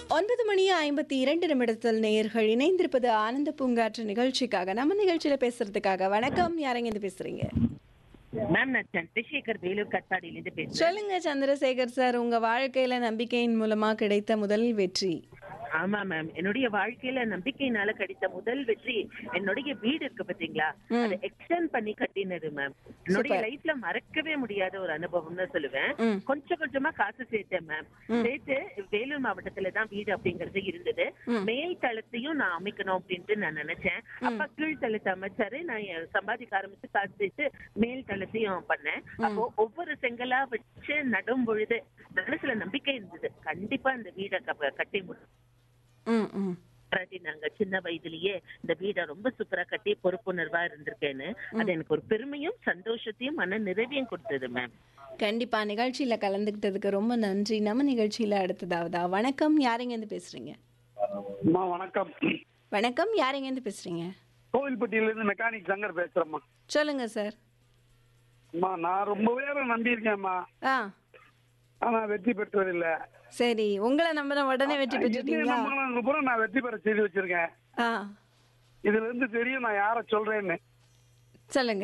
ஒன்பது மணி ஐம்பத்தி இரண்டு நிமிடத்தில் நேயர்கள் இணைந்திருப்பது ஆனந்த பூங்காற்று நிகழ்ச்சிக்காக நம்ம நிகழ்ச்சியில பேசுறதுக்காக வணக்கம் யாரங்க இருந்து பேசுறீங்க மேம் நான் சந்திரசேகர் வேலூர் கட்பாடியிலிருந்து பேசுறேன் சொல்லுங்க சந்திரசேகர் சார் உங்க வாழ்க்கையில நம்பிக்கையின் மூலமா கிடைத்த முதல் வெற்றி ஆமா மேம் என்னுடைய வாழ்க்கையில நம்பிக்கையினால கிடைத்த முதல் வெற்றி என்னுடைய வீடு இருக்கு பாத்தீங்களா அதை எக்ஸ்டெண்ட் பண்ணி கட்டினது மேம் என்னுடைய Super. லைஃப்ல மறக்கவே முடியாத ஒரு அனுபவம்னு சொல்லுவேன் ம். கொஞ்சம் கொஞ்சமா காசு சேர்த்தேன் மேம் சேர்த்து வேலூர் மாவட்டத்துல தான் வீடு அப்படிங்கறது இருந்தது மேல் தளத்தையும் நான் அமைக்கணும் அப்படின்ட்டு நான் நினைச்சேன் அப்ப கீழ் தளத்தை அமைச்சாரு நான் என் சம்பாதிக்க ஆரம்பிச்சு காசு சேர்த்து மேல் தளத்தையும் பண்ணேன் அப்போ ஒவ்வொரு செங்கலா வச்சு நடும் பொழுது மனசுல நம்பிக்கை இருந்தது கண்டிப்பா இந்த வீடை க- கட்டி முடியும் ம் ம் பாராட்டி நாங்க சின்ன வயதிலேயே இந்த வீடை ரொம்ப சூப்பரா கட்டி பொறுப்புணர்வா இருந்திருக்கேன்னு அது எனக்கு ஒரு பெருமையும் சந்தோஷத்தையும் மன நிறைவையும் கொடுத்தது மேம் கண்டிப்பா நிகழ்ச்சியில கலந்துக்கிட்டதுக்கு ரொம்ப நன்றி நம்ம நிகழ்ச்சியில அடுத்ததாவதா வணக்கம் யாரங்க இருந்து பேசுறீங்க அம்மா வணக்கம் வணக்கம் யாரங்க இருந்து பேசுறீங்க கோவில்பட்டியில இருந்து மெக்கானிக் சங்கர் பேசுறேம்மா சொல்லுங்க சார் அம்மா நான் ரொம்ப பேரை நம்பியிருக்கேன்மா ஆ ஆனா வெற்றி பெற்றதில்ல சரி உங்களை நம்பின உடனே வெற்றி பெற்றுட்டீங்களா நம்பினவங்க பூரா நான் வெற்றி பெற செய்து வச்சிருக்கேன் ஆ இதுல இருந்து தெரியும் நான் யார சொல்றேன்னு சொல்லுங்க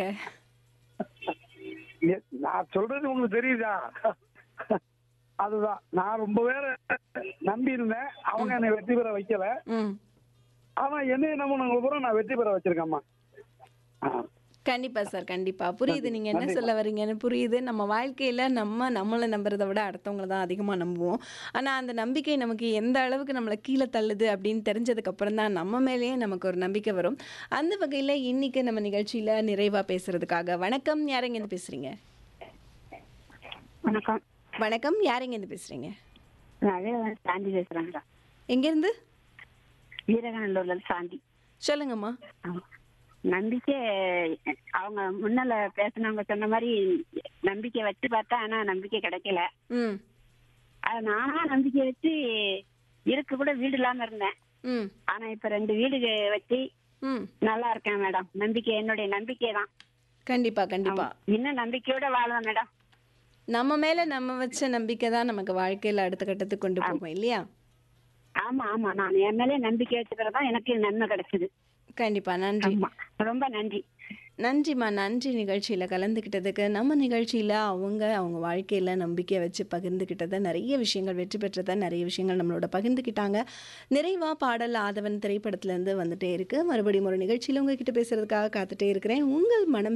எ- நான் சொல்றது உங்களுக்கு தெரியுதா அதுதான் நான் ரொம்ப பேரை நம்பி இருந்தேன் அவங்க என்னை வெற்றி பெற வைக்கல ம் ஆனா என்னைய நம்பினவங்க பூரா நான் வெற்றி பெற வச்சிருக்கேன்மா ஆ. கண்டிப்பா சார் கண்டிப்பா புரியுது நீங்க என்ன சொல்ல வர்றீங்கன்னு புரியுது நம்ம வாழ்க்கையில நம்ம நம்மளை நம்புறதை விட அடுத்தவங்களை தான் அதிகமா நம்புவோம் ஆனா அந்த நம்பிக்கை நமக்கு எந்த அளவுக்கு நம்மளை கீழே தள்ளுது அப்படின்னு தெரிஞ்சதுக்கு அப்புறம் தான் நம்ம மேலேயே நமக்கு ஒரு நம்பிக்கை வரும் அந்த வகையில இன்னைக்கு நம்ம நிகழ்ச்சியில நிறைவா பேசுறதுக்காக வணக்கம் யாரெங்க இருந்து பேசுறீங்க வணக்கம் வணக்கம் யாரெங்க இருந்து பேசுறீங்க நான் வீரகன் சாந்தி பேசுறேங்க எங்க இருந்து வீரகநல்லூர்ல இருந்து சாந்தி சொல்லுங்கம்மா ஆமா. நம்பிக்கை அவங்க முன்னால பேசினவங்க சொன்ன மாதிரி நம்பிக்கை வச்சு பார்த்தா ஆனா நம்பிக்கை கிடைக்கல ம் அது நானா நம்பிக்கை வச்சு இருக்கு கூட வீடு இல்லாம இருந்தேன் ம் ஆனா இப்ப ரெண்டு வீடு வச்சு ம் நல்லா இருக்கேன் மேடம் நம்பிக்கை என்னுடைய நம்பிக்கை தான் கண்டிப்பா கண்டிப்பா இன்னும் நம்பிக்கையோட வாழ்வேன் மேடம் நம்ம மேல நம்ம வச்ச நம்பிக்கை தான் நமக்கு வாழ்க்கையில அடுத்த கட்டத்துக்கு கொண்டு போகும் இல்லையா ஆமா ஆமா நான் என் மேலே நம்பிக்கை வச்சுக்கிறதான் எனக்கு நன்மை கிடைச்சது கண்டிப்பா நன்றி ஆமா ரொம்ப நன்றி நன்றிம்மா நன்றி நிகழ்ச்சியில் கலந்துக்கிட்டதுக்கு நம்ம நிகழ்ச்சியில் அவங்க அவங்க வாழ்க்கையில் நம்பிக்கை வச்சு பகிர்ந்துக்கிட்டதை நிறைய விஷயங்கள் வெற்றி பெற்றதை நிறைய விஷயங்கள் நம்மளோட பகிர்ந்துக்கிட்டாங்க நிறைவா பாடல் ஆதவன் திரைப்படத்துலேருந்து வந்துட்டே இருக்கு மறுபடியும் ஒரு நிகழ்ச்சியில் உங்ககிட்ட பேசுறதுக்காக காத்துட்டே இருக்கிறேன் உங்கள் மனம்